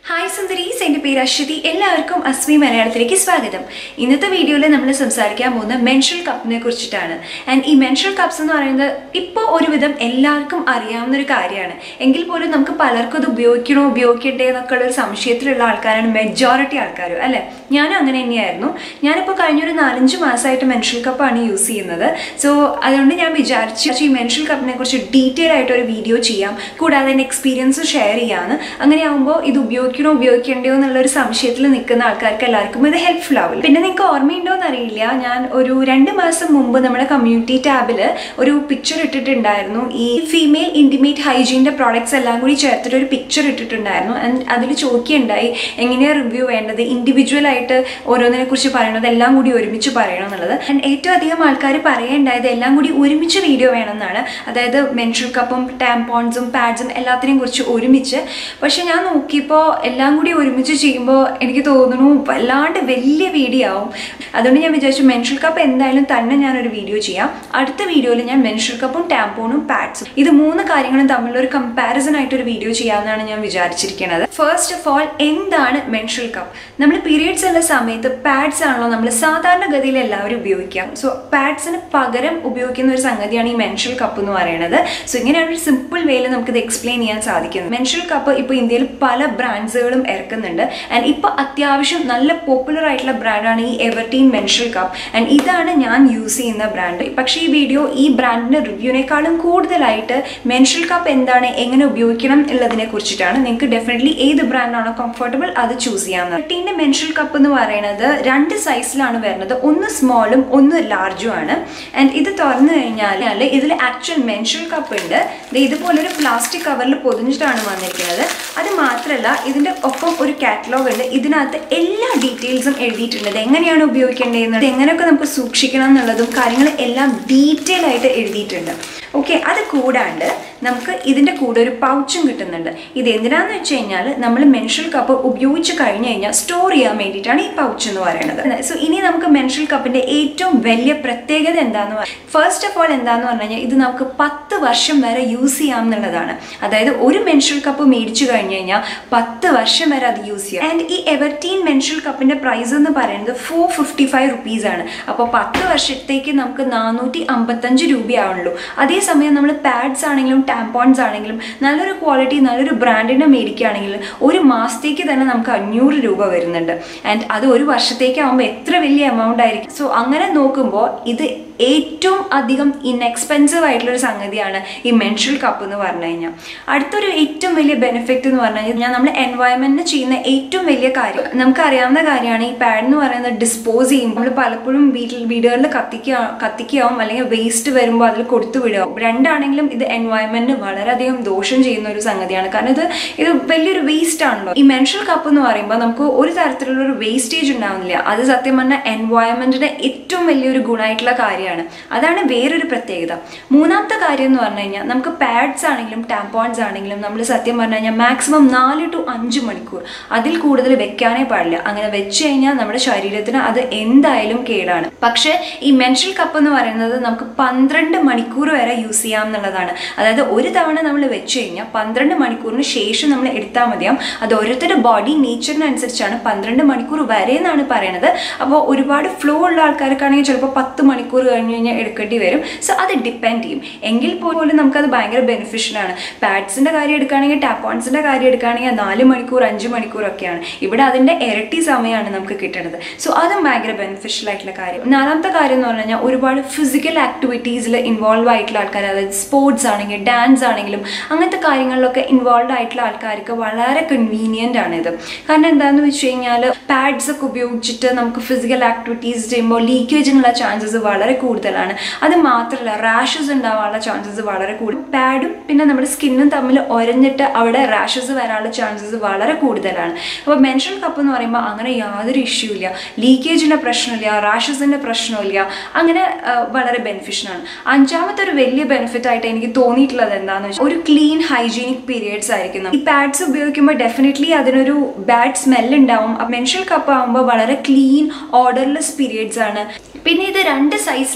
hi സുന്ദരീസ് എൻ്റെ പേര് അശ്വതി എല്ലാവർക്കും അസ്മി മലയാളത്തിലേക്ക് സ്വാഗതം ഇന്നത്തെ വീഡിയോയിൽ നമ്മൾ സംസാരിക്കാൻ പോകുന്ന മെൻഷൽ കപ്പിനെ കുറിച്ചിട്ടാണ് ആൻഡ് ഈ മെൻഷൽ കപ്സ് എന്ന് പറയുന്നത് ഇപ്പോൾ ഒരുവിധം എല്ലാവർക്കും അറിയാവുന്ന ഒരു കാര്യമാണ് എങ്കിൽ പോലും നമുക്ക് പലർക്കും ഇത് ഉപയോഗിക്കണോ ഉപയോഗിക്കണ്ടേ എന്നൊക്കെ ഉള്ള ഒരു സംശയത്തിലുള്ള ആൾക്കാരാണ് മെജോറിറ്റി ആൾക്കാരും അല്ലേ ഞാനും അങ്ങനെ തന്നെയായിരുന്നു ഞാനിപ്പോൾ കഴിഞ്ഞൊരു നാലഞ്ച് മാസമായിട്ട് മെൻഷൽ കപ്പാണ് യൂസ് ചെയ്യുന്നത് സോ അതുകൊണ്ട് ഞാൻ വിചാരിച്ചു ഈ മെൻഷൽ കപ്പിനെ കുറിച്ച് ഡീറ്റെയിൽ ആയിട്ട് ഒരു വീഡിയോ ചെയ്യാം കൂടാതെ എൻ്റെ എക്സ്പീരിയൻസ് ഷെയർ ചെയ്യാന്ന് അങ്ങനെ ആകുമ്പോൾ ഇത് ഉപയോഗിക്കണോ ഉപയോഗിക്കണ്ടോ എന്നുള്ള ഒരു സംശയത്തിൽ നിൽക്കുന്ന ആൾക്കാർക്ക് എല്ലാവർക്കും ഇത് ഹെൽപ്ഫുൾ ആവില്ല പിന്നെ നിങ്ങൾക്ക് ഓർമ്മയുണ്ടോ എന്നറിയില്ല ഞാൻ ഒരു രണ്ട് മാസം മുമ്പ് നമ്മുടെ കമ്മ്യൂണിറ്റി ടാബിൽ ഒരു പിക്ചർ ഇട്ടിട്ടുണ്ടായിരുന്നു ഈ ഫീമെയിൽ ഇൻറ്റിമേറ്റ് ഹൈജീൻ്റെ പ്രോഡക്ട്സ് എല്ലാം കൂടി ചേർത്തിട്ട് ഒരു പിക്ചർ ഇട്ടിട്ടുണ്ടായിരുന്നു ആൻഡ് അതിൽ ചോദിക്കുകയുണ്ടായി എങ്ങനെയാണ് റിവ്യൂ വേണ്ടത് ഇൻഡിവിജ്വൽ ആയിട്ട് ഓരോന്നിനെ കുറിച്ച് പറയണത് എല്ലാം കൂടി ഒരുമിച്ച് പറയണം എന്നുള്ളത് ആൻഡ് ഏറ്റവും അധികം ആൾക്കാർ പറയേണ്ടായത് എല്ലാം കൂടി ഒരുമിച്ച് വീഡിയോ വേണമെന്നാണ് അതായത് മെൻഷൽ കപ്പും ടാംപോൺസും പാഡ്സും എല്ലാത്തിനെയും കുറിച്ച് ഒരുമിച്ച് പക്ഷെ ഞാൻ നോക്കിയപ്പോൾ എല്ലാം കൂടി ഒരുമിച്ച് ചെയ്യുമ്പോൾ എനിക്ക് തോന്നുന്നു വല്ലാണ്ട് വലിയ വീഡിയോ ആവും അതുകൊണ്ട് ഞാൻ വിചാരിച്ചു മെൻഷൽ കപ്പ് എന്തായാലും തന്നെ ഞാനൊരു വീഡിയോ ചെയ്യാം അടുത്ത വീഡിയോയിൽ ഞാൻ മെൻഷൽ കപ്പും ടാംപോണും പാഡ്സും ഇത് മൂന്ന് കാര്യങ്ങളും തമ്മിലുള്ള ഒരു കമ്പാരിസൺ ആയിട്ട് ഒരു വീഡിയോ ചെയ്യാമെന്നാണ് ഞാൻ വിചാരിച്ചിരിക്കുന്നത് ഫസ്റ്റ് ഓഫ് ഓൾ എന്താണ് മെൻഷൽ കപ്പ് നമ്മൾ പീരിയഡ്സ് ഉള്ള സമയത്ത് പാഡ്സ് ആണല്ലോ നമ്മൾ സാധാരണഗതിയിൽ എല്ലാവരും ഉപയോഗിക്കുക സോ പാഡ്സിന് പകരം ഉപയോഗിക്കുന്ന ഒരു സംഗതിയാണ് ഈ മെൻഷൽ കപ്പ് എന്ന് പറയുന്നത് സോ ഇങ്ങനെയാണ് ഒരു സിമ്പിൾ വേയിൽ നമുക്കിത് എക്സ്പ്ലെയിൻ ചെയ്യാൻ സാധിക്കുന്നത് മെൻഷൽ കപ്പ് ഇപ്പോൾ ഇന്ത്യയിൽ പല ബ്രാൻഡ്സുകളും ഇറക്കുന്നുണ്ട് ആൻഡ് ഇപ്പോൾ അത്യാവശ്യം നല്ല പോപ്പുലർ ആയിട്ടുള്ള ബ്രാൻഡാണ് ഈ എവർടീൻ മെൻഷൽ കപ്പ് ആൻഡ് ഇതാണ് ഞാൻ യൂസ് ചെയ്യുന്ന ബ്രാൻഡ് പക്ഷേ ഈ വീഡിയോ ഈ ബ്രാൻഡിൻ്റെ റിവ്യൂവിനേക്കാളും കൂടുതലായിട്ട് മെൻഷൽ കപ്പ് എന്താണ് എങ്ങനെ ഉപയോഗിക്കണം എന്നുള്ളതിനെ കുറിച്ചിട്ടാണ് നിങ്ങൾക്ക് ഡെഫിനറ്റ്ലി ഏത് ബ്രാൻഡാണോ കംഫർട്ടബിൾ അത് ചൂസ് ചെയ്യാവുന്നത് എവർടീൻ്റെ മെൻഷൽ കപ്പ് എന്ന് പറയുന്നത് രണ്ട് സൈസിലാണ് വരുന്നത് ഒന്ന് സ്മോളും ഒന്ന് ലാർജും ആണ് ആൻഡ് ഇത് തുറന്നു കഴിഞ്ഞാൽ ഇതിൽ ആക്ച്വൽ മെൻഷൽ കപ്പ് ഉണ്ട് ദേ ഇതുപോലൊരു പ്ലാസ്റ്റിക് കവറിൽ പൊതിഞ്ഞിട്ടാണ് വന്നിരിക്കുന്നത് അത് മാത്രമല്ല ഇതിൻ്റെ ഒപ്പം ഒരു കാറ്റലോഗ് ഉണ്ട് ഇതിനകത്ത് എല്ലാ ഡീറ്റെയിൽസും എഴുതിയിട്ടുണ്ട് ഇത് എങ്ങനെയാണ് ഉപയോഗിക്കേണ്ടതെന്ന് എങ്ങനെയൊക്കെ നമുക്ക് സൂക്ഷിക്കണം എന്നുള്ളതും കാര്യങ്ങൾ എല്ലാം ഡീറ്റെയിൽ ആയിട്ട് എഴുതിയിട്ടുണ്ട് ഓക്കെ അത് കൂടാണ്ട് നമുക്ക് ഇതിൻ്റെ കൂടെ ഒരു പൗച്ചും കിട്ടുന്നുണ്ട് ഇത് എന്തിനാന്ന് വെച്ച് കഴിഞ്ഞാൽ നമ്മൾ മെൻഷൽ കപ്പ് ഉപയോഗിച്ച് കഴിഞ്ഞ് കഴിഞ്ഞാൽ സ്റ്റോർ ചെയ്യാൻ വേണ്ടിയിട്ടാണ് ഈ പൗച്ച് എന്ന് പറയുന്നത് സോ ഇനി നമുക്ക് മെൻഷൽ കപ്പിൻ്റെ ഏറ്റവും വലിയ പ്രത്യേകത എന്താന്ന് പറയാം ഫസ്റ്റ് ഓഫ് ഓൾ എന്താന്ന് പറഞ്ഞു കഴിഞ്ഞാൽ ഇത് നമുക്ക് പത്ത് വർഷം വരെ യൂസ് ചെയ്യാം എന്നുള്ളതാണ് അതായത് ഒരു മെൻഷൽ കപ്പ് മേടിച്ചു കഴിഞ്ഞ് കഴിഞ്ഞാൽ പത്ത് വർഷം വരെ അത് യൂസ് ചെയ്യാം ആൻഡ് ഈ എവർടീൻ മെൻഷൽ കപ്പിൻ്റെ പ്രൈസ് എന്ന് പറയുന്നത് ഫോർ ഫിഫ്റ്റി ഫൈവ് റുപ്പീസ് ആണ് അപ്പോൾ പത്ത് വർഷത്തേക്ക് നമുക്ക് നാനൂറ്റി അമ്പത്തഞ്ച് രൂപയാവുള്ളൂ അതേസമയം നമ്മൾ പാഡ്സ് ആണെങ്കിലും ടാമ്പോൺസ് ആണെങ്കിലും നല്ലൊരു ക്വാളിറ്റി നല്ലൊരു ബ്രാൻഡിനെ മേടിക്കുകയാണെങ്കിൽ ഒരു മാസത്തേക്ക് തന്നെ നമുക്ക് അഞ്ഞൂറ് രൂപ വരുന്നുണ്ട് ആൻഡ് അത് ഒരു വർഷത്തേക്കാവുമ്പോൾ എത്ര വലിയ എമൗണ്ട് ആയിരിക്കും സോ അങ്ങനെ നോക്കുമ്പോൾ ഇത് ഏറ്റവും അധികം ഇൻഎക്സ്പെൻസീവ് ആയിട്ടുള്ളൊരു സംഗതിയാണ് ഈ മെൻഷൽ കപ്പ് എന്ന് പറഞ്ഞു കഴിഞ്ഞാൽ അടുത്തൊരു ഏറ്റവും വലിയ ബെനിഫിറ്റ് എന്ന് പറഞ്ഞു കഴിഞ്ഞാൽ നമ്മൾ എൻവയോൺമെന്റിന് ചെയ്യുന്ന ഏറ്റവും വലിയ കാര്യം നമുക്കറിയാവുന്ന കാര്യമാണ് ഈ പാഡ് എന്ന് പറയുന്നത് ഡിസ്പോസ് ചെയ്യും നമ്മൾ പലപ്പോഴും വീട്ടിൽ വീടുകളിൽ കത്തിക്കുക കത്തിക്കുകയാവും അല്ലെങ്കിൽ വേസ്റ്റ് വരുമ്പോൾ അതിൽ കൊടുത്തു വിടുകയാവും രണ്ടാണെങ്കിലും ഇത് എൻവയോൺമെന്റിന് വളരെയധികം ദോഷം ചെയ്യുന്ന ഒരു സംഗതിയാണ് കാരണം ഇത് ഇത് വലിയൊരു വേസ്റ്റ് ആണല്ലോ ഈ മെൻഷൽ കപ്പ് എന്ന് പറയുമ്പോൾ നമുക്ക് ഒരു തരത്തിലുള്ള ഒരു വേസ്റ്റേജ് ഉണ്ടാവുന്നില്ല അത് സത്യം പറഞ്ഞാൽ എൻവയോൺമെന്റിന് ഏറ്റവും വലിയൊരു ഗുണമായിട്ടുള്ള കാര്യമാണ് അതാണ് വേറൊരു പ്രത്യേകത മൂന്നാമത്തെ കാര്യം എന്ന് പറഞ്ഞു കഴിഞ്ഞാൽ നമുക്ക് പാഡ്സ് ആണെങ്കിലും ടാമ്പോൺസ് ആണെങ്കിലും നമ്മൾ സത്യം പറഞ്ഞു കഴിഞ്ഞാൽ മാക്സിമം നാല് ടു അഞ്ച് മണിക്കൂർ അതിൽ കൂടുതൽ വെക്കാനേ പാടില്ല അങ്ങനെ വെച്ച് കഴിഞ്ഞാൽ നമ്മുടെ ശരീരത്തിന് അത് എന്തായാലും കേടാണ് പക്ഷേ ഈ മെൻഷൽ കപ്പ് എന്ന് പറയുന്നത് നമുക്ക് പന്ത്രണ്ട് മണിക്കൂർ വരെ യൂസ് ചെയ്യാം എന്നുള്ളതാണ് അതായത് ഒരു തവണ നമ്മൾ വെച്ച് കഴിഞ്ഞാൽ പന്ത്രണ്ട് മണിക്കൂറിന് ശേഷം നമ്മൾ എടുത്താൽ മതിയാവും അത് ഓരോരുത്തരുടെ ബോഡി നേച്ചറിനനുസരിച്ചാണ് പന്ത്രണ്ട് മണിക്കൂർ വരെ എന്നാണ് പറയുന്നത് അപ്പോൾ ഒരുപാട് ഫ്ലോ ഉള്ള ആൾക്കാർക്കാണെങ്കിൽ ചിലപ്പോൾ പത്ത് മണിക്കൂർ കഴിഞ്ഞ് കഴിഞ്ഞാൽ എടുക്കേണ്ടി വരും സോ അത് ഡിപ്പെൻഡ് ചെയ്യും എങ്കിൽ പോലും നമുക്കത് ഭയങ്കര ബെനിഫിഷ്യലാണ് പാഡ്സിൻ്റെ കാര്യം എടുക്കുകയാണെങ്കിൽ ടാപ്പോൺസിൻ്റെ കാര്യം എടുക്കുകയാണെങ്കിൽ നാല് മണിക്കൂർ അഞ്ച് മണിക്കൂറൊക്കെയാണ് ഇവിടെ അതിൻ്റെ ഇരട്ടി സമയമാണ് നമുക്ക് കിട്ടുന്നത് സോ അതും ഭയങ്കര ബെനിഫിഷ്യൽ ആയിട്ടുള്ള കാര്യം നാലാമത്തെ കാര്യം എന്ന് പറഞ്ഞു കഴിഞ്ഞാൽ ഒരുപാട് ഫിസിക്കൽ ആക്ടിവിറ്റീസിൽ ഇൻവോൾവ് ആയിട്ടുള്ള ആൾക്കാർ അതായത് സ്പോർട്സ് ആണെങ്കിലും ഡാൻസ് ആണെങ്കിലും അങ്ങനത്തെ കാര്യങ്ങളിലൊക്കെ ഇൻവോൾവ് ആയിട്ടുള്ള ആൾക്കാർക്ക് വളരെ കൺവീനിയൻ്റ് ആണ് ഇത് കാരണം എന്താണെന്ന് വെച്ച് കഴിഞ്ഞാൽ പാഡ്സ് ഒക്കെ ഉപയോഗിച്ചിട്ട് നമുക്ക് ഫിസിക്കൽ ആക്ടിവിറ്റീസ് ചെയ്യുമ്പോൾ ലീക്കേജിനുള്ള ചാൻസസ് വളരെ കൂടുതലാണ് അത് മാത്രമല്ല റാഷസ് ഉണ്ടാവാനുള്ള ചാൻസസ് വളരെ കൂടുതൽ പാഡും പിന്നെ നമ്മുടെ സ്കിന്നും തമ്മിൽ ഒരഞ്ഞിട്ട് അവിടെ റാഷസ് വരാനുള്ള ചാൻസസ് വളരെ കൂടുതലാണ് അപ്പോൾ മെൻഷൽ കപ്പ് എന്ന് പറയുമ്പോൾ അങ്ങനെ യാതൊരു ഇഷ്യൂ ഇല്ല ലീക്കേജിൻ്റെ പ്രശ്നമില്ല റാഷസിൻ്റെ പ്രശ്നമില്ല അങ്ങനെ വളരെ ബെനിഫിഷ്യനാണ് അഞ്ചാമത്തെ ഒരു വലിയ ബെനിഫിറ്റ് ആയിട്ട് എനിക്ക് തോന്നിയിട്ടുള്ളത് എന്താണെന്ന് വെച്ചാൽ ഒരു ക്ലീൻ ഹൈജീനിക് പീരിയഡ്സ് ആയിരിക്കും ഈ പാഡ്സ് ഉപയോഗിക്കുമ്പോൾ ഡെഫിനറ്റ്ലി അതിനൊരു ബാഡ് സ്മെൽ ഉണ്ടാവും മെൻഷൽ കപ്പ് ആകുമ്പോൾ വളരെ ക്ലീൻ ഓർഡർലെസ് പീരിയഡ്സ് ആണ് പിന്നെ ഇത് രണ്ട്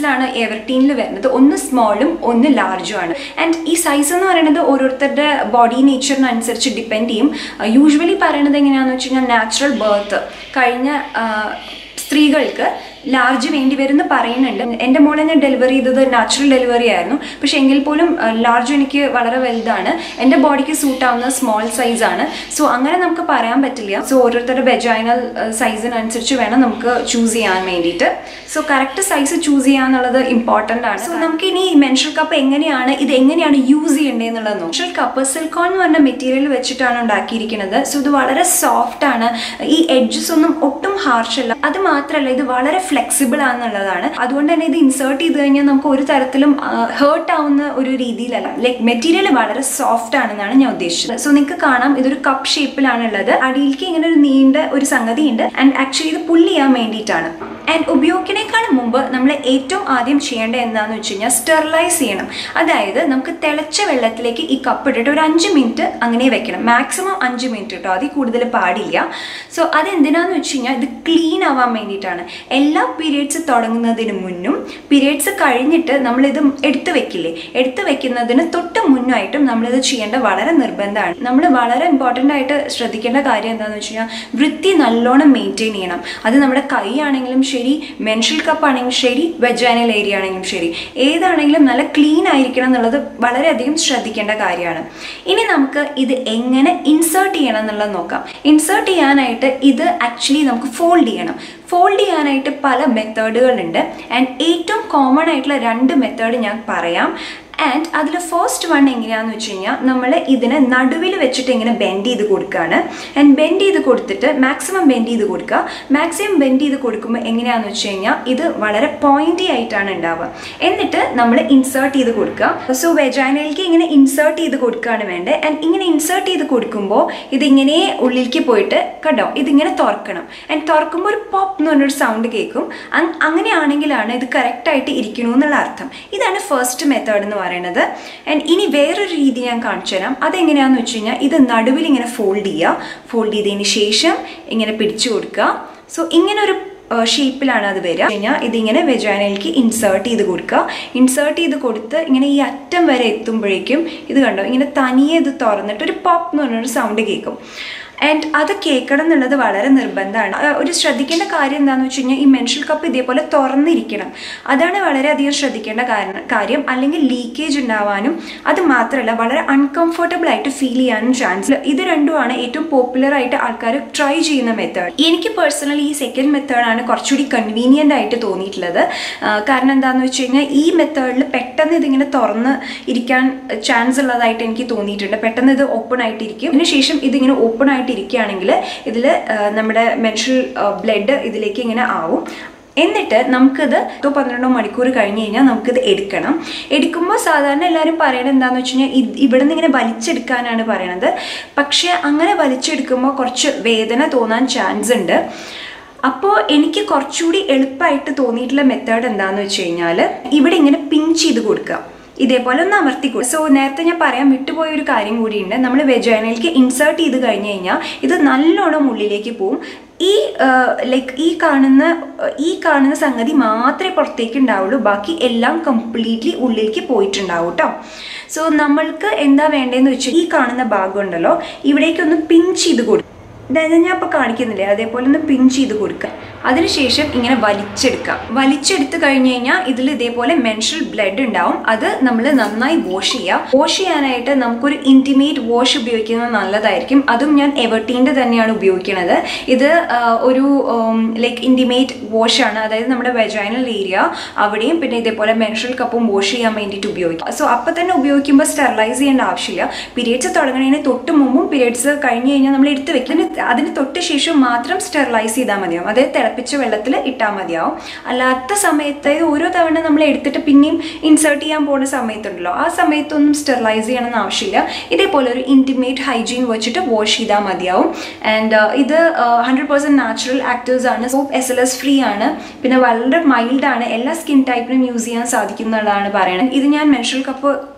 സൈസിലാണ് എവർട്ടീനിൽ വരുന്നത് ഒന്ന് സ്മോളും ഒന്ന് ലാർജും ആണ് ആൻഡ് ഈ സൈസ് എന്ന് പറയുന്നത് ഓരോരുത്തരുടെ ബോഡി നേച്ചറിനനുസരിച്ച് ഡിപ്പെൻഡ് ചെയ്യും യൂഷ്വലി പറയണത് എങ്ങനെയാണെന്ന് വെച്ച് കഴിഞ്ഞാൽ നാച്ചുറൽ ബർത്ത് കഴിഞ്ഞ ആ, സ്ത്രീകൾക്ക് ലാർജ് വേണ്ടി വരുമെന്ന് പറയുന്നുണ്ട് എൻ്റെ മോളെ ഞാൻ ഡെലിവറി ചെയ്തത് നാച്ചുറൽ ഡെലിവറി ആയിരുന്നു പക്ഷെ എങ്കിൽ പോലും ലാർജ് എനിക്ക് വളരെ വലുതാണ് എൻ്റെ ബോഡിക്ക് സൂട്ട് ആവുന്ന സ്മോൾ സൈസ് ആണ് സോ അങ്ങനെ നമുക്ക് പറയാൻ പറ്റില്ല സോ ഓരോരുത്തരുടെ വെജൈനൽ സൈസിനനുസരിച്ച് വേണം നമുക്ക് ചൂസ് ചെയ്യാൻ വേണ്ടിയിട്ട് സോ കറക്റ്റ് സൈസ് ചൂസ് ചെയ്യുക എന്നുള്ളത് ഇമ്പോർട്ടൻ്റ് ആണ് സോ നമുക്ക് ഇനി മെൻഷൽ കപ്പ് എങ്ങനെയാണ് ഇത് എങ്ങനെയാണ് യൂസ് ചെയ്യേണ്ടത് എന്നുള്ളത് മെൻഷൽ കപ്പ് സിൽക്കോൺ എന്ന് പറഞ്ഞ മെറ്റീരിയൽ വെച്ചിട്ടാണ് ഉണ്ടാക്കിയിരിക്കുന്നത് സോ ഇത് വളരെ സോഫ്റ്റ് ആണ് ഈ എഡ്ജസ് ഒന്നും ഒട്ടും ഹാർഷ് അല്ല അത് മാത്രമല്ല ഇത് വളരെ ഫ്ലെക്സിബിൾ ആണെന്നുള്ളതാണ് അതുകൊണ്ട് തന്നെ ഇത് ഇൻസേർട്ട് ചെയ്ത് കഴിഞ്ഞാൽ നമുക്ക് ഒരു തരത്തിലും ഹേർട്ട് ആവുന്ന ഒരു രീതിയിലല്ല ലൈക്ക് മെറ്റീരിയൽ വളരെ സോഫ്റ്റ് ആണെന്നാണ് ഞാൻ ഉദ്ദേശിച്ചത് സോ നിങ്ങൾക്ക് കാണാം ഇതൊരു കപ്പ് ഷേപ്പിലാണ് ഉള്ളത് അടിയിലേക്ക് ഇങ്ങനെ ഒരു നീണ്ട ഒരു സംഗതി ഉണ്ട് ആൻഡ് ആക്ച്വലി ഇത് പുല്ല് ചെയ്യാൻ വേണ്ടിയിട്ടാണ് ആൻഡ് ഉപയോഗിക്കുന്നതിനേക്കാളും മുമ്പ് നമ്മൾ ഏറ്റവും ആദ്യം ചെയ്യേണ്ടത് എന്താണെന്ന് വെച്ച് കഴിഞ്ഞാൽ സ്റ്റെറിലൈസ് ചെയ്യണം അതായത് നമുക്ക് തിളച്ച വെള്ളത്തിലേക്ക് ഈ കപ്പ് ഇട്ടിട്ട് ഒരു അഞ്ച് മിനിറ്റ് അങ്ങനെ വെക്കണം മാക്സിമം അഞ്ച് മിനിറ്റ് കേട്ടോ അതിൽ കൂടുതൽ പാടില്ല സോ അതെന്തിനാന്ന് വെച്ച് കഴിഞ്ഞാൽ ഇത് ക്ലീൻ ആവാൻ വേണ്ടിയിട്ടാണ് എല്ലാ പീരിയഡ്സ് തുടങ്ങുന്നതിന് മുന്നും പീരിയഡ്സ് കഴിഞ്ഞിട്ട് നമ്മളിത് എടുത്തു വെക്കില്ലേ എടുത്തു വെക്കുന്നതിന് തൊട്ട് മുന്നായിട്ടും നമ്മളിത് ചെയ്യേണ്ട വളരെ നിർബന്ധമാണ് നമ്മൾ വളരെ ഇമ്പോർട്ടൻ്റ് ആയിട്ട് ശ്രദ്ധിക്കേണ്ട കാര്യം എന്താണെന്ന് വെച്ച് കഴിഞ്ഞാൽ വൃത്തി നല്ലോണം മെയിൻറ്റെയിൻ ചെയ്യണം അത് നമ്മുടെ കൈ ആണെങ്കിലും ശരി മെൻഷൽ കപ്പ് ആണെങ്കിലും ശരി വെജാനൽ ഏരിയ ആണെങ്കിലും ശരി ഏതാണെങ്കിലും നല്ല ക്ലീൻ ആയിരിക്കണം എന്നുള്ളത് വളരെയധികം ശ്രദ്ധിക്കേണ്ട കാര്യമാണ് ഇനി നമുക്ക് ഇത് എങ്ങനെ ഇൻസേർട്ട് ചെയ്യണം എന്നുള്ളത് നോക്കാം ഇൻസേർട്ട് ചെയ്യാനായിട്ട് ഇത് ആക്ച്വലി നമുക്ക് ഫോൾഡ് ചെയ്യണം ഫോൾഡ് ചെയ്യാനായിട്ട് പല മെത്തേഡുകളുണ്ട് ആൻഡ് ഏറ്റവും കോമൺ ആയിട്ടുള്ള രണ്ട് മെത്തേഡ് ഞാൻ പറയാം ആൻഡ് അതിൽ ഫസ്റ്റ് വൺ എങ്ങനെയാണെന്ന് വെച്ച് കഴിഞ്ഞാൽ നമ്മൾ ഇതിനെ നടുവിൽ വെച്ചിട്ട് ഇങ്ങനെ ബെൻഡ് ചെയ്ത് കൊടുക്കുകയാണ് ആൻഡ് ബെൻഡ് ചെയ്ത് കൊടുത്തിട്ട് മാക്സിമം ബെൻഡ് ചെയ്ത് കൊടുക്കുക മാക്സിമം ബെൻഡ് ചെയ്ത് കൊടുക്കുമ്പോൾ എങ്ങനെയാണെന്ന് വെച്ച് കഴിഞ്ഞാൽ ഇത് വളരെ പോയിന്റി ആയിട്ടാണ് ഉണ്ടാവുക എന്നിട്ട് നമ്മൾ ഇൻസേർട്ട് ചെയ്ത് കൊടുക്കുക സോ വെജൈനയിലേക്ക് ഇങ്ങനെ ഇൻസേർട്ട് ചെയ്ത് കൊടുക്കുകയാണ് വേണ്ടത് ആൻഡ് ഇങ്ങനെ ഇൻസേർട്ട് ചെയ്ത് കൊടുക്കുമ്പോൾ ഇതിങ്ങനെ ഉള്ളിലേക്ക് പോയിട്ട് കണ്ടോ ഇതിങ്ങനെ തുറക്കണം ആൻഡ് തുറക്കുമ്പോൾ ഒരു പോപ്പ് എന്ന് പറഞ്ഞൊരു സൗണ്ട് കേൾക്കും അങ്- അങ്ങനെയാണെങ്കിലാണ് ഇത് കറക്റ്റായിട്ട് ഇരിക്കണു എന്നുള്ള അർത്ഥം ഇതാണ് ഫസ്റ്റ് മെത്തേഡ് എന്ന് പറയുന്നത് ആൻഡ് ഇനി വേറൊരു രീതി ഞാൻ കാണിച്ചു തരാം അതെങ്ങനെയാണെന്ന് വെച്ച് കഴിഞ്ഞാൽ ഇത് നടുവിൽ ഇങ്ങനെ ഫോൾഡ് ചെയ്യുക ഫോൾഡ് ചെയ്തതിന് ശേഷം ഇങ്ങനെ പിടിച്ചു കൊടുക്കുക സോ ഇങ്ങനെ ഒരു ഷേപ്പിലാണ് അത് വരിക കഴിഞ്ഞാൽ ഇതിങ്ങനെ വെജാനയിലേക്ക് ഇൻസേർട്ട് ചെയ്ത് കൊടുക്കുക ഇൻസേർട്ട് ചെയ്ത് കൊടുത്ത് ഇങ്ങനെ ഈ അറ്റം വരെ എത്തുമ്പോഴേക്കും ഇത് കണ്ടോ ഇങ്ങനെ തനിയെ ഇത് തുറന്നിട്ട് ഒരു പോപ്പ് എന്ന് പറഞ്ഞൊരു സൗണ്ട് കേൾക്കും ആൻഡ് അത് കേൾക്കണം എന്നുള്ളത് വളരെ നിർബന്ധമാണ് ആ, ഒരു ശ്രദ്ധിക്കേണ്ട കാര്യം എന്താണെന്ന് വെച്ച് കഴിഞ്ഞാൽ ഈ മെൻഷൽ കപ്പ് ഇതേപോലെ തുറന്നിരിക്കണം അതാണ് വളരെയധികം ശ്രദ്ധിക്കേണ്ട കാരണം കാര്യം അല്ലെങ്കിൽ ലീക്കേജ് ഉണ്ടാവാനും അത് മാത്രമല്ല വളരെ അൺകംഫർട്ടബിൾ ആയിട്ട് ഫീൽ ചെയ്യാനും ചാൻസ് ഇത് രണ്ടുമാണ് ഏറ്റവും പോപ്പുലർ ആയിട്ട് ആൾക്കാർ ട്രൈ ചെയ്യുന്ന മെത്തേഡ് എനിക്ക് പേഴ്സണലി ഈ സെക്കൻഡ് മെത്തേഡാണ് കുറച്ചുകൂടി കൺവീനിയൻ്റ് ആയിട്ട് തോന്നിയിട്ടുള്ളത് ആ, കാരണം എന്താണെന്ന് വെച്ച് കഴിഞ്ഞാൽ ഈ മെത്തേഡിൽ പെട്ടെന്ന് ഇതിങ്ങനെ തുറന്ന് ഇരിക്കാൻ ചാൻസ് ഉള്ളതായിട്ട് എനിക്ക് തോന്നിയിട്ടുണ്ട് പെട്ടെന്ന് ഇത് ഓപ്പൺ ആയിട്ടിരിക്കും അതിനുശേഷം ഇതിങ്ങനെ ഓപ്പൺ ആയിട്ട് ഇരിക്കുകയാണെങ്കിൽ ഇതിൽ നമ്മുടെ മെൻഷൽ ബ്ലഡ് ഇതിലേക്ക് ഇങ്ങനെ ആവും എന്നിട്ട് നമുക്കിത് പത്തോ പന്ത്രണ്ടോ മണിക്കൂർ കഴിഞ്ഞ് കഴിഞ്ഞാൽ നമുക്കിത് എടുക്കണം എടുക്കുമ്പോൾ സാധാരണ എല്ലാവരും പറയണത് എന്താണെന്ന് വെച്ച് കഴിഞ്ഞാൽ ഇത് ഇവിടെ നിന്ന് ഇങ്ങനെ വലിച്ചെടുക്കാനാണ് പറയണത് പക്ഷേ അങ്ങനെ വലിച്ചെടുക്കുമ്പോൾ കുറച്ച് വേദന തോന്നാൻ ചാൻസ് ഉണ്ട് അപ്പോൾ എനിക്ക് കുറച്ചുകൂടി എളുപ്പമായിട്ട് തോന്നിയിട്ടുള്ള മെത്തേഡ് എന്താണെന്ന് വെച്ച് കഴിഞ്ഞാൽ ഇവിടെ ഇങ്ങനെ പിഞ്ച് ചെയ്ത് കൊടുക്കുക ഇതേപോലെ ഒന്ന് അമർത്തി കൊടുക്കുക സോ നേരത്തെ ഞാൻ പറയാൻ വിട്ടുപോയ ഒരു കാര്യം കൂടിയുണ്ട് നമ്മൾ വെജൈനയിലേക്ക് ഇൻസേർട്ട് ചെയ്ത് കഴിഞ്ഞ് കഴിഞ്ഞാൽ ഇത് നല്ലോണം ഉള്ളിലേക്ക് പോവും ഈ ലൈക്ക് ഈ കാണുന്ന ഈ കാണുന്ന സംഗതി മാത്രമേ പുറത്തേക്ക് ഉണ്ടാവുള്ളൂ ബാക്കി എല്ലാം കംപ്ലീറ്റ്ലി ഉള്ളിലേക്ക് പോയിട്ടുണ്ടാവും കേട്ടോ സോ നമ്മൾക്ക് എന്താ വേണ്ടതെന്ന് വെച്ചാൽ ഈ കാണുന്ന ഭാഗം ഉണ്ടല്ലോ ഇവിടേക്കൊന്ന് പിഞ്ച് ചെയ്ത് കൊടുക്കും അതായത് ഞാൻ ഇപ്പോൾ കാണിക്കുന്നില്ലേ അതേപോലെ ഒന്ന് പിൻ ചെയ്ത് കൊടുക്കുക അതിനുശേഷം ഇങ്ങനെ വലിച്ചെടുക്കാം വലിച്ചെടുത്ത് കഴിഞ്ഞ് കഴിഞ്ഞാൽ ഇതിൽ ഇതേപോലെ മെൻഷൽ ബ്ലഡ് ഉണ്ടാവും അത് നമ്മൾ നന്നായി വാഷ് ചെയ്യുക വാഷ് ചെയ്യാനായിട്ട് നമുക്കൊരു ഇൻറ്റിമേറ്റ് വാഷ് ഉപയോഗിക്കുന്നത് നല്ലതായിരിക്കും അതും ഞാൻ എവർട്ടീൻ്റെ തന്നെയാണ് ഉപയോഗിക്കുന്നത് ഇത് ആ, ഒരു ലൈക്ക് ഇൻറ്റിമേറ്റ് വാഷാണ് അതായത് നമ്മുടെ വെജൈനൽ ഏരിയ അവിടെയും പിന്നെ ഇതേപോലെ മെൻഷൽ കപ്പും വാഷ് ചെയ്യാൻ വേണ്ടിയിട്ട് ഉപയോഗിക്കും സോ അപ്പം തന്നെ ഉപയോഗിക്കുമ്പോൾ സ്റ്റെറിലൈസ് ചെയ്യേണ്ട ആവശ്യമില്ല പീരിയഡ്സ് തുടങ്ങുന്നതിന് തൊട്ട് മുമ്പും പീരിയഡ്സ് കഴിഞ്ഞ് കഴിഞ്ഞാൽ നമ്മൾ എടുത്ത് വെക്കും അതിന് അതിന് തൊട്ട് ശേഷം മാത്രം സ്റ്റെറിലൈസ് ചെയ്താൽ മതിയാവും അതായത് തിളപ്പിച്ച വെള്ളത്തിൽ ഇട്ടാൽ മതിയാവും അല്ലാത്ത സമയത്ത് അതായത് ഓരോ തവണ നമ്മൾ എടുത്തിട്ട് പിന്നെയും ഇൻസേർട്ട് ചെയ്യാൻ പോകുന്ന സമയത്തുണ്ടല്ലോ ആ സമയത്തൊന്നും സ്റ്റെറിലൈസ് ചെയ്യണമെന്ന് ആവശ്യമില്ല ഇതേപോലെ ഒരു ഇൻറ്റിമേറ്റ് ഹൈജീൻ വെച്ചിട്ട് വാഷ് ചെയ്താൽ മതിയാവും ആൻഡ് ഇത് ഹൺഡ്രഡ് പെർസെൻറ്റ് നാച്ചുറൽ ആക്ടേഴ്സ് ആണ് soap S L S free ആണ് പിന്നെ വളരെ മൈൽഡ് ആണ് എല്ലാ സ്കിൻ ടൈപ്പിനും യൂസ് ചെയ്യാൻ സാധിക്കുന്നതാണ് പറയുന്നത് ഇത് ഞാൻ മെൻഷൽ കപ്പ്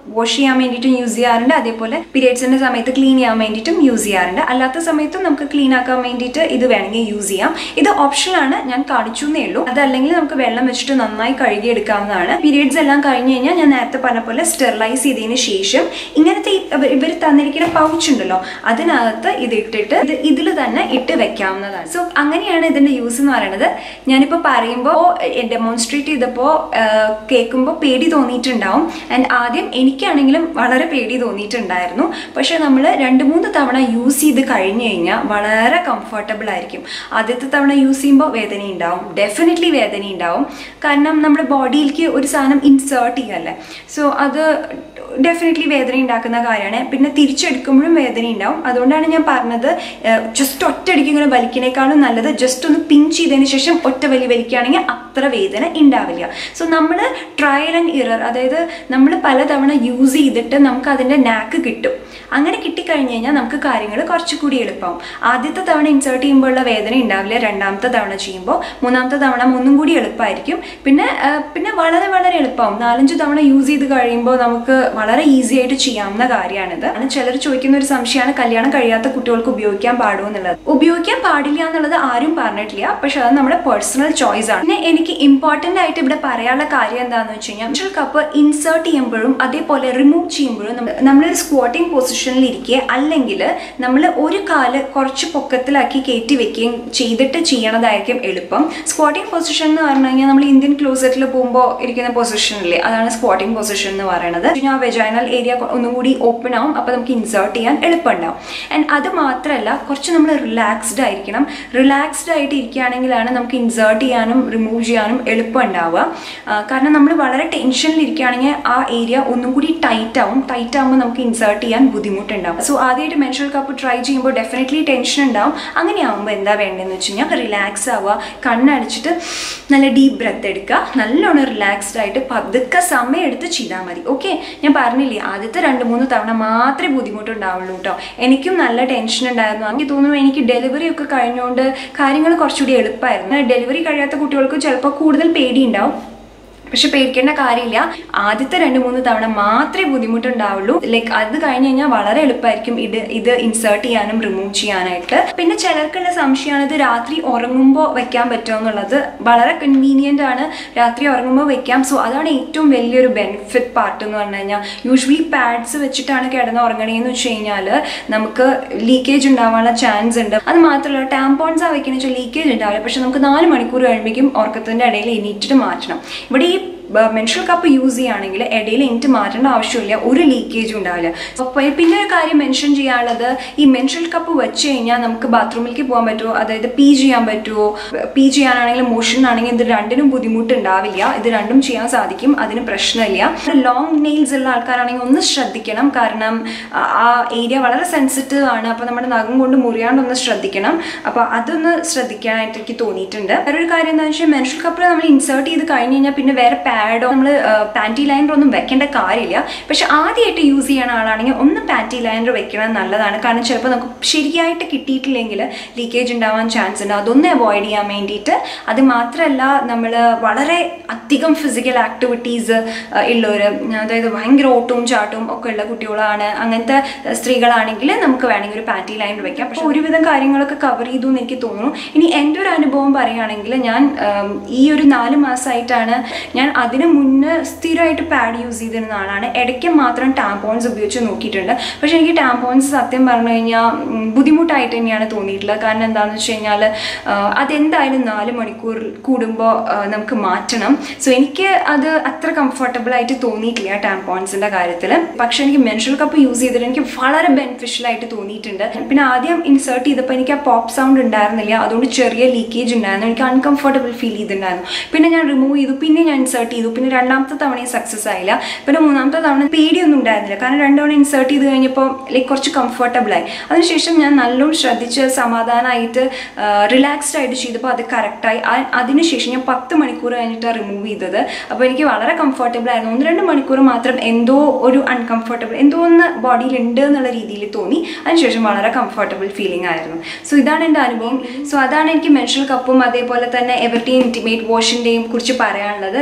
വാഷ് ചെയ്യാൻ വേണ്ടിയിട്ടും യൂസ് ചെയ്യാറുണ്ട് അതേപോലെ പീരിയഡ്സിന്റെ സമയത്ത് ക്ലീൻ ചെയ്യാൻ വേണ്ടിയിട്ടും യൂസ് ചെയ്യാറുണ്ട് അല്ലാത്ത സമയത്തും നമുക്ക് ക്ലീൻ ആക്കാൻ വേണ്ടിയിട്ട് ഇത് വേണമെങ്കിൽ യൂസ് ചെയ്യാം ഇത് ഓപ്ഷനാണ് ഞാൻ കാണിച്ചു എന്നേ ഉള്ളൂ അതല്ലെങ്കിൽ നമുക്ക് വെള്ളം വെച്ചിട്ട് നന്നായി കഴുകി എടുക്കാവുന്നതാണ് പീരിയഡ്സ് എല്ലാം കഴിഞ്ഞ് കഴിഞ്ഞാൽ ഞാൻ നേരത്തെ പറഞ്ഞ പോലെ സ്റ്റെറിലൈസ് ചെയ്തതിന് ശേഷം ഇങ്ങനത്തെ ഇവർ തന്നിരിക്കുന്ന പൗച്ച് ഉണ്ടല്ലോ അതിനകത്ത് ഇത് ഇട്ടിട്ട് ഇത് ഇതിൽ തന്നെ ഇട്ട് വെക്കാവുന്നതാണ് സോ അങ്ങനെയാണ് ഇതിന്റെ യൂസ് എന്ന് പറയുന്നത് ഞാനിപ്പോൾ പറയുമ്പോൾ ഡെമോൺസ്ട്രേറ്റ് ചെയ്തപ്പോൾ കേൾക്കുമ്പോൾ പേടി തോന്നിയിട്ടുണ്ടാവും ആൻഡ് ആദ്യം എനിക്കാണെങ്കിലും വളരെ പേടി തോന്നിയിട്ടുണ്ടായിരുന്നു പക്ഷെ നമ്മൾ രണ്ട് മൂന്ന് തവണ യൂസ് ചെയ്ത് കഴിഞ്ഞ് കഴിഞ്ഞാൽ വളരെ കംഫർട്ടബിൾ ആയിരിക്കും ആദ്യത്തെ തവണ യൂസ് ചെയ്യുമ്പോൾ വേദന ഉണ്ടാവും ഡെഫിനറ്റ്ലി വേദന ഉണ്ടാവും കാരണം നമ്മുടെ ബോഡിയിലേക്ക് ഒരു സാധനം ഇൻസേർട്ട് ചെയ്യല്ലേ സോ അത് ഡെഫിനറ്റ്ലി വേദന ഉണ്ടാക്കുന്ന കാര്യമാണ് പിന്നെ തിരിച്ചെടുക്കുമ്പോഴും വേദന ഉണ്ടാവും അതുകൊണ്ടാണ് ഞാൻ പറഞ്ഞത് ജസ്റ്റ് ഒറ്റയടിക്ക് ഇങ്ങനെ വലിക്കണേക്കാളും നല്ലത് ജസ്റ്റ് ഒന്ന് പിൻ ചെയ്തതിന് ശേഷം ഒറ്റ വലി വലിക്കുകയാണെങ്കിൽ അത്ര വേദന ഉണ്ടാവില്ല സോ നമ്മൾ ട്രയൽ ആൻഡ് ഇറർ അതായത് നമ്മൾ പലതവണ യൂസ് ചെയ്തിട്ട് നമുക്ക് അതിൻ്റെ നാക്ക് കിട്ടും അങ്ങനെ കിട്ടിക്കഴിഞ്ഞ് കഴിഞ്ഞാൽ നമുക്ക് കാര്യങ്ങൾ കുറച്ചുകൂടി എളുപ്പമാവും ആദ്യത്തെ തവണ ഇൻസേർട്ട് ചെയ്യുമ്പോഴുള്ള വേദന ഉണ്ടാവില്ല രണ്ടാമത്തെ തവണ ചെയ്യുമ്പോൾ മൂന്നാമത്തെ തവണ ഒന്നും കൂടി എളുപ്പമായിരിക്കും പിന്നെ പിന്നെ വളരെ വളരെ എളുപ്പമാവും നാലഞ്ച് തവണ യൂസ് ചെയ്ത് കഴിയുമ്പോൾ നമുക്ക് വളരെ ഈസി ആയിട്ട് ചെയ്യാവുന്ന കാര്യമാണിത് ആണ് ചിലർ ചോദിക്കുന്ന ഒരു സംശയമാണ് കല്യാണം കഴിയാത്ത കുട്ടികൾക്ക് ഉപയോഗിക്കാൻ പാടുമോ എന്നുള്ളത് ഉപയോഗിക്കാൻ പാടില്ല എന്നുള്ളത് ആരും പറഞ്ഞിട്ടില്ല പക്ഷെ അത് നമ്മുടെ പേഴ്സണൽ ചോയ്സ് ആണ് പിന്നെ എനിക്ക് ഇമ്പോർട്ടൻ്റ് ആയിട്ട് ഇവിടെ പറയാനുള്ള കാര്യം എന്താണെന്ന് വെച്ച് കഴിഞ്ഞാൽ മെൻസ്ട്രൽ കപ്പ് ഇൻസേർട്ട് ചെയ്യുമ്പോഴും അതേപോലെ റിമൂവ് ചെയ്യുമ്പോഴും നമ്മളൊരു സ്ക്വാട്ടിംഗ് പൊസിഷനിൽ ഇരിക്കുക അല്ലെങ്കിൽ നമ്മൾ ഒരു കാല് കുറച്ച് പൊക്കത്തിലാക്കി കയറ്റി വെക്കുകയും ചെയ്തിട്ട് ചെയ്യണതായിരിക്കും എളുപ്പം സ്ക്വാട്ടിംഗ് പൊസിഷൻ എന്ന് പറഞ്ഞു കഴിഞ്ഞാൽ നമ്മൾ ഇന്ത്യൻ ക്ലോസറ്റിൽ പോകുമ്പോൾ ഇരിക്കുന്ന പൊസിഷനില്ലേ അതാണ് സ്ക്വാട്ടിംഗ് പൊസിഷൻ എന്ന് പറയുന്നത് ആ വെജൈനൽ ഏരിയ ഒന്നുകൂടി ഓപ്പൺ ആവും അപ്പോൾ നമുക്ക് ഇൻസേർട്ട് ചെയ്യാൻ എളുപ്പമുണ്ടാവും ആൻഡ് അത് മാത്രമല്ല കുറച്ച് നമ്മൾ റിലാക്സ്ഡ് ആയിരിക്കണം റിലാക്സ്ഡ് ആയിട്ട് ഇരിക്കുകയാണെങ്കിലാണ് നമുക്ക് ഇൻസേർട്ട് ചെയ്യാനും റിമൂവ് ചെയ്യാനും എളുപ്പം ഉണ്ടാവുക കാരണം നമ്മൾ വളരെ ടെൻഷനിൽ ഇരിക്കുകയാണെങ്കിൽ ആ ഏരിയ ഒന്നും കൂടി ടൈറ്റ് ആവും ടൈറ്റ് ആകുമ്പോൾ നമുക്ക് ഇൻസേർട്ട് ചെയ്യാൻ ബുദ്ധിമുട്ടുണ്ടാവും സോ ആദ്യമായിട്ട് മെൻഷൽ കപ്പ് ട്രൈ ചെയ്യുമ്പോൾ ഡെഫിനറ്റ്ലി ടെൻഷൻ ഉണ്ടാവും അങ്ങനെ ആകുമ്പോൾ എന്താ വേണ്ടതെന്ന് വെച്ച് കഴിഞ്ഞാൽ റിലാക്സ് ആവുക കണ്ണടച്ചിട്ട് നല്ല ഡീപ്പ് ബ്രെത്ത് എടുക്കുക നല്ലോണം റിലാക്സ്ഡ് ആയിട്ട് പതുക്കെ സമയം എടുത്ത് ചെയ്താൽ മതി ഓക്കെ ഞാൻ പറഞ്ഞില്ലേ ആദ്യത്തെ രണ്ട് മൂന്ന് തവണ മാത്രമേ ബുദ്ധിമുട്ടുണ്ടാവുള്ളൂ കേട്ടോ എനിക്കും നല്ല ടെൻഷൻ ഉണ്ടായിരുന്നു എനിക്ക് തോന്നുന്നു എനിക്ക് ഡെലിവറി ഒക്കെ കഴിഞ്ഞുകൊണ്ട് കാര്യങ്ങൾ കുറച്ചുകൂടി എളുപ്പമായിരുന്നു ഡെലിവറി കഴിയാത്ത കുട്ടികൾക്ക് ചിലപ്പോൾ കൂടുതൽ പേടി ഉണ്ടാവും പക്ഷെ പേടിക്കേണ്ട കാര്യമില്ല ആദ്യത്തെ രണ്ട് മൂന്ന് തവണ മാത്രമേ ബുദ്ധിമുട്ടുണ്ടാവുള്ളൂ ലൈക്ക് അത് കഴിഞ്ഞ് കഴിഞ്ഞാൽ വളരെ എളുപ്പമായിരിക്കും ഇത് ഇത് ഇൻസേർട്ട് ചെയ്യാനും റിമൂവ് ചെയ്യാനായിട്ട് പിന്നെ ചിലർക്കുള്ള സംശയമാണ് ഇത് രാത്രി ഉറങ്ങുമ്പോൾ വെക്കാൻ പറ്റുമോ എന്നുള്ളത് വളരെ കൺവീനിയൻ്റ് ആണ് രാത്രി ഉറങ്ങുമ്പോൾ വെക്കാം സോ അതാണ് ഏറ്റവും വലിയൊരു ബെനിഫിറ്റ് പാർട്ട് എന്ന് പറഞ്ഞു കഴിഞ്ഞാൽ യൂഷ്വലി പാഡ്സ് വെച്ചിട്ടാണ് കിടന്ന് ഉറങ്ങണേന്ന് വെച്ച് കഴിഞ്ഞാൽ നമുക്ക് ലീക്കേജ് ഉണ്ടാവാനുള്ള ചാൻസ് ഉണ്ട് അത് മാത്രമല്ല ടാമ്പോൺസ് ആ വെക്കുന്ന വെച്ചാൽ ലീക്കേജ് ഉണ്ടാവില്ല പക്ഷെ നമുക്ക് നാല് മണിക്കൂർ കഴിയുമ്പോഴേക്കും ഉറക്കത്തിൻ്റെ ഇടയിൽ എണീറ്റിട്ട് മാറ്റണം ഇവിടെ ഈ മെൻസ്ട്രൽ കപ്പ് യൂസ് ചെയ്യുകയാണെങ്കിൽ ഇടയിൽ എനിക്ക് മാറ്റേണ്ട ആവശ്യമില്ല ഒരു ലീക്കേജും ഉണ്ടാവില്ല അപ്പോൾ പിന്നെ ഒരു കാര്യം മെൻഷൻ ചെയ്യാനുള്ളത് ഈ മെൻസ്ട്രൽ കപ്പ് വെച്ച് കഴിഞ്ഞാൽ നമുക്ക് ബാത്റൂമിലേക്ക് പോകാൻ പറ്റുമോ അതായത് പി ചെയ്യാൻ പറ്റുമോ പി ചെയ്യാനാണെങ്കിലും മോഷൻ ആണെങ്കിൽ ഇത് രണ്ടിനും ബുദ്ധിമുട്ടുണ്ടാവില്ല ഇത് രണ്ടും ചെയ്യാൻ സാധിക്കും അതിന് പ്രശ്നമില്ല ലോങ് നെയിൽസ് ഉള്ള ആൾക്കാരാണെങ്കിൽ ഒന്ന് ശ്രദ്ധിക്കണം കാരണം ആ ഏരിയ വളരെ സെൻസിറ്റീവ് ആണ് അപ്പോൾ നമ്മുടെ നഖം കൊണ്ട് മുറിയാണ്ടൊന്ന് ശ്രദ്ധിക്കണം അപ്പോൾ അതൊന്ന് ശ്രദ്ധിക്കാനായിട്ട് എനിക്ക് തോന്നിയിട്ടുണ്ട് വേറൊരു കാര്യം എന്താണെന്ന് വെച്ചാൽ മെൻസ്ട്രൽ കപ്പിൽ നമ്മൾ ഇൻസേർട്ട് ചെയ്ത് കഴിഞ്ഞ് കഴിഞ്ഞാൽ പിന്നെ വേറെ പാഡോ നമ്മൾ പാൻറ്റി ലൈനർ ഒന്നും വെക്കേണ്ട കാര്യമില്ല പക്ഷെ ആദ്യമായിട്ട് യൂസ് ചെയ്യണ ആളാണെങ്കിൽ ഒന്ന് പാൻറ്റി ലൈനർ വെക്കണം നല്ലതാണ് കാരണം ചിലപ്പോൾ നമുക്ക് ശരിയായിട്ട് കിട്ടിയിട്ടില്ലെങ്കിൽ ലീക്കേജ് ഉണ്ടാവാൻ ചാൻസ് ഉണ്ട് അതൊന്ന് അവോയ്ഡ് ചെയ്യാൻ വേണ്ടിയിട്ട് അത് മാത്രമല്ല നമ്മൾ വളരെ അധികം ഫിസിക്കൽ ആക്ടിവിറ്റീസ് ഉള്ളവർ അതായത് ഭയങ്കര ഓട്ടവും ചാട്ടവും ഒക്കെ ഉള്ള കുട്ടികളാണ് അങ്ങനത്തെ സ്ത്രീകളാണെങ്കിൽ നമുക്ക് വേണമെങ്കിൽ ഒരു പാൻറ്റി ലൈനർ വെക്കാം പക്ഷെ ഒരുവിധം കാര്യങ്ങളൊക്കെ കവർ ചെയ്തു എന്ന് എനിക്ക് തോന്നുന്നു ഇനി എൻ്റെ ഒരു അനുഭവം പറയുകയാണെങ്കിൽ ഞാൻ ഈ ഒരു നാല് മാസമായിട്ടാണ് ഞാൻ അതിന് മുന്നേ സ്ഥിരമായിട്ട് പാഡ് യൂസ് ചെയ്തിരുന്ന ആളാണ് ഇടയ്ക്ക് മാത്രം ടാമ്പോൺസ് ഉപയോഗിച്ച് നോക്കിയിട്ടുണ്ട് പക്ഷേ എനിക്ക് ടാമ്പോൺസ് സത്യം പറഞ്ഞു കഴിഞ്ഞാൽ ബുദ്ധിമുട്ടായിട്ട് തന്നെയാണ് തോന്നിയിട്ടുള്ളത് കാരണം എന്താണെന്ന് വെച്ച് കഴിഞ്ഞാൽ അതെന്തായാലും നാല് മണിക്കൂർ കൂടുമ്പോൾ നമുക്ക് മാറ്റണം സോ എനിക്ക് അത് അത്ര കംഫർട്ടബിൾ ആയിട്ട് തോന്നിയിട്ടില്ല ടാമ്പോൺസിൻ്റെ കാര്യത്തിൽ പക്ഷേ എനിക്ക് മെൻസ്ട്രൽ കപ്പ് യൂസ് ചെയ്തിട്ട് എനിക്ക് വളരെ ബെനിഫിഷ്യൽ ആയിട്ട് തോന്നിയിട്ടുണ്ട് പിന്നെ ആദ്യം ഇൻസേർട്ട് ചെയ്തപ്പോൾ എനിക്ക് ആ പോപ്പ് സൗണ്ട് ഉണ്ടായിരുന്നില്ല അതുകൊണ്ട് ചെറിയ ലീക്കേജ് ഉണ്ടായിരുന്നു എനിക്ക് അൺകംഫർട്ടബിൾ ഫീൽ ചെയ്തിട്ടുണ്ടായിരുന്നു പിന്നെ ഞാൻ റിമൂവ് ചെയ്തു പിന്നെ ഞാൻ ഇൻസേർട്ട് ചെയ്തു പിന്നെ രണ്ടാമത്തെ തവണയും സക്സസ് ആയില്ല പിന്നെ മൂന്നാമത്തെ തവണ പേടിയൊന്നും ഉണ്ടായിരുന്നില്ല കാരണം രണ്ട് തവണ ഇൻസേർട്ട് ചെയ്ത് കഴിഞ്ഞപ്പോൾ ലൈക്ക് കുറച്ച് കംഫർട്ടബിൾ ആയി അതിനുശേഷം ഞാൻ നല്ലോണം ശ്രദ്ധിച്ച് സമാധാനമായിട്ട് റിലാക്സ്ഡ് ആയിട്ട് ചെയ്തപ്പോൾ അത് കറക്റ്റായി അതിനുശേഷം ഞാൻ പത്ത് മണിക്കൂർ കഴിഞ്ഞിട്ടാണ് റിമൂവ് ചെയ്തത് അപ്പോൾ എനിക്ക് വളരെ കംഫർട്ടബിൾ ആയിരുന്നു ഒന്ന് രണ്ട് മണിക്കൂർ മാത്രം എന്തോ ഒരു അൺകംഫർട്ടബിൾ എന്തോ ഒന്ന് ബോഡിയിൽ ഉണ്ട് എന്നുള്ള രീതിയിൽ തോന്നി അതിനുശേഷം വളരെ കംഫർട്ടബിൾ ഫീലിംഗ് ആയിരുന്നു സോ ഇതാണ് എൻ്റെ അനുഭവം സോ അതാണ് എനിക്ക് മെൻഷൽ കപ്പും അതേപോലെ തന്നെ എവറിൻ്റെയും ഇൻറ്റിമേറ്റ് വാഷിൻ്റെയും കുറിച്ച് പറയാനുള്ളത് രണ്ടും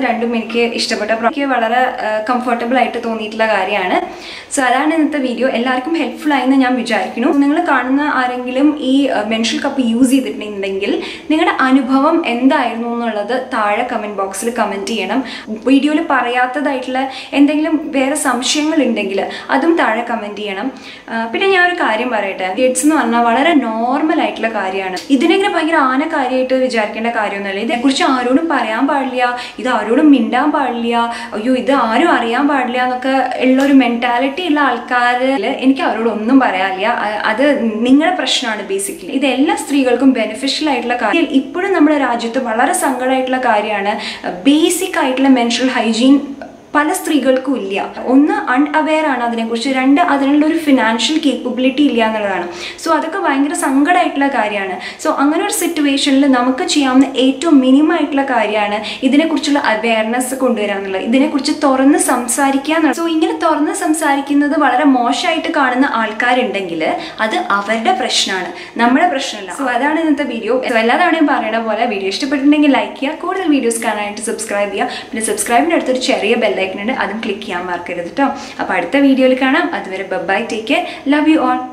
എനിക്ക് ഇഷ്ടപ്പെട്ട pro- എനിക്ക് വളരെ കംഫർട്ടബിൾ ആയിട്ട് തോന്നിയിട്ടുള്ള കാര്യമാണ് സോ അതാണ് ഇന്നത്തെ വീഡിയോ എല്ലാവർക്കും ഹെൽപ്ഫുൾ ആയെന്ന് ഞാൻ വിചാരിക്കുന്നു നിങ്ങൾ കാണുന്ന ആരെങ്കിലും ഈ മെൻഷൽ കപ്പ് യൂസ് ചെയ്തിട്ടുണ്ടെങ്കിൽ നിങ്ങളുടെ അനുഭവം എന്തായിരുന്നു എന്നുള്ളത് താഴെ കമൻറ്റ് ബോക്സിൽ കമൻറ്റ് ചെയ്യണം വീഡിയോയിൽ പറയാത്തതായിട്ടുള്ള എന്തെങ്കിലും വേറെ സംശയങ്ങൾ ഉണ്ടെങ്കിൽ അതും താഴെ കമൻറ്റ് ചെയ്യണം ആ, പിന്നെ ഞാൻ ഒരു കാര്യം പറയട്ടെ ഗിഡ്സ് എന്ന് പറഞ്ഞാൽ വളരെ നോർമൽ ആയിട്ടുള്ള കാര്യമാണ് ഇതിനെങ്ങനെ ഭയങ്കര ആന കാര്യമായിട്ട് വിചാരിക്കേണ്ട കാര്യമൊന്നുമല്ല ഇതിനെക്കുറിച്ച് ആരോടും പറയാൻ പാടില്ല ഇത് ആരോടും മിണ്ടാൻ പാടില്ല അയ്യോ ഇത് ആരും അറിയാൻ പാടില്ല എന്നൊക്കെ ഉള്ള ഒരു മെന്റാലിറ്റി ഉള്ള ആൾക്കാരിൽ എനിക്ക് അവരോട് ഒന്നും പറയാനില്ല അ- അത് നിങ്ങളുടെ പ്രശ്നമാണ് ബേസിക്കലി ഇത് എല്ലാ സ്ത്രീകൾക്കും ബെനിഫിഷ്യൽ ആയിട്ടുള്ള കാര്യം ഇപ്പോഴും നമ്മുടെ രാജ്യത്ത് വളരെ സങ്കടമായിട്ടുള്ള കാര്യമാണ് ബേസിക് ആയിട്ടുള്ള മെൻഷൽ ഹൈജീൻ പല സ്ത്രീകൾക്കും ഇല്ല ഒന്ന് അൺഅവെയർ ആണ് അതിനെക്കുറിച്ച് രണ്ട് അതിനുള്ള ഒരു ഫിനാൻഷ്യൽ കേപ്പബിലിറ്റി ഇല്ല എന്നുള്ളതാണ് സോ അതൊക്കെ ഭയങ്കര സങ്കടമായിട്ടുള്ള കാര്യമാണ് സോ അങ്ങനെ ഒരു സിറ്റുവേഷനിൽ നമുക്ക് ചെയ്യാവുന്ന ഏറ്റവും മിനിമം ആയിട്ടുള്ള കാര്യമാണ് ഇതിനെക്കുറിച്ചുള്ള അവയർനെസ് കൊണ്ടുവരിക എന്നുള്ളത് ഇതിനെക്കുറിച്ച് തുറന്ന് സംസാരിക്കുക എന്നുള്ളത് സോ ഇങ്ങനെ തുറന്ന് സംസാരിക്കുന്നത് വളരെ മോശമായിട്ട് കാണുന്ന ആൾക്കാരുണ്ടെങ്കിൽ അത് അവരുടെ പ്രശ്നമാണ് നമ്മുടെ പ്രശ്നമല്ല സോ അതാണ് ഇന്നത്തെ വീഡിയോ സോ എല്ലാ തവണയും പറയണ പോലെ വീഡിയോ ഇഷ്ടപ്പെട്ടിട്ടുണ്ടെങ്കിൽ ലൈക്ക് ചെയ്യുക കൂടുതൽ വീഡിയോസ് കാണാനായിട്ട് സബ്സ്ക്രൈബ് ചെയ്യുക പിന്നെ സബ്സ്ക്രൈബിൻ്റെ അടുത്തൊരു ചെറിയ ബെല്ലൈക്കൺ ഉണ്ട് അതും ക്ലിക്ക് ചെയ്യാൻ മറക്കരുത് കേട്ടോ അപ്പോൾ അടുത്ത വീഡിയോയിൽ കാണാം അതുവരെ bye take care love you all